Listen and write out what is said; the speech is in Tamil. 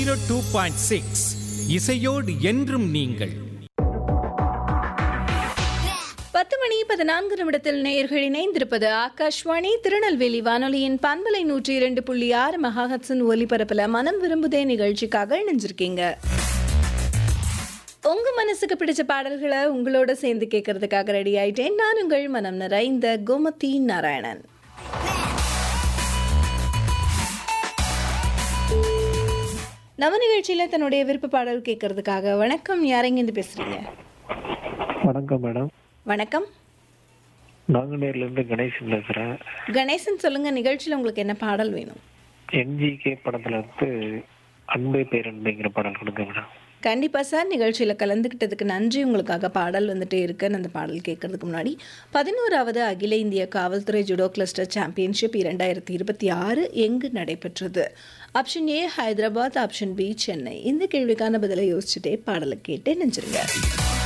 ஜீரோ டூ பாயிண்ட் சிக்ஸ் இசையோடு என்றும் நீங்கள் பத்து மணி பதினான்கு நிமிடத்தில் நேயர்கள் இணைந்திருப்பது ஆகாஷ்வாணி திருநெல்வேலி வானொலியின் பண்பலை நூற்றி இரண்டு புள்ளி ஆறு மெகாஹட்ஸின் ஒலிபரப்புல மனம் விரும்புதே நிகழ்ச்சிக்காக இணைஞ்சிருக்கீங்க உங்க மனசுக்கு பிடிச்ச பாடல்களை உங்களோட சேர்ந்து கேட்கறதுக்காக ரெடி ஆயிட்டேன் நான் உங்கள் மனம் நிறைந்த கோமதி நாராயணன் நவ நிகழ்ச்சியில தன்னுடைய விருப்ப பாடல் கேட்கறதுக்காக வணக்கம் யாரெங்கிருந்து பேசுறீங்க வணக்கம் மேடம் வணக்கம் நாங்குநேர்ல இருந்து கணேசன் பேசுறேன் கணேசன் சொல்லுங்க நிகழ்ச்சியில உங்களுக்கு என்ன பாடல் வேணும் என்ஜிகே படத்துல இருந்து அன்பே பேரன்புங்கிற பாடல் கொடுங்க மேடம் கண்டிப்பாக சார் நிகழ்ச்சியில் கலந்துக்கிட்டதுக்கு நன்றி உங்களுக்காக பாடல் வந்துட்டே இருக்குன்னு அந்த பாடல் கேட்கறதுக்கு முன்னாடி பதினோராவது அகில இந்திய காவல்துறை ஜுடோ கிளஸ்டர் சாம்பியன்ஷிப் இரண்டாயிரத்தி இருபத்தி ஆறு எங்கு நடைபெற்றது option A Hyderabad option B Chennai இந்த கேள்விக்கான பதிலை யோசிச்சுட்டே பாடலை கேட்டு நெஞ்சிருங்க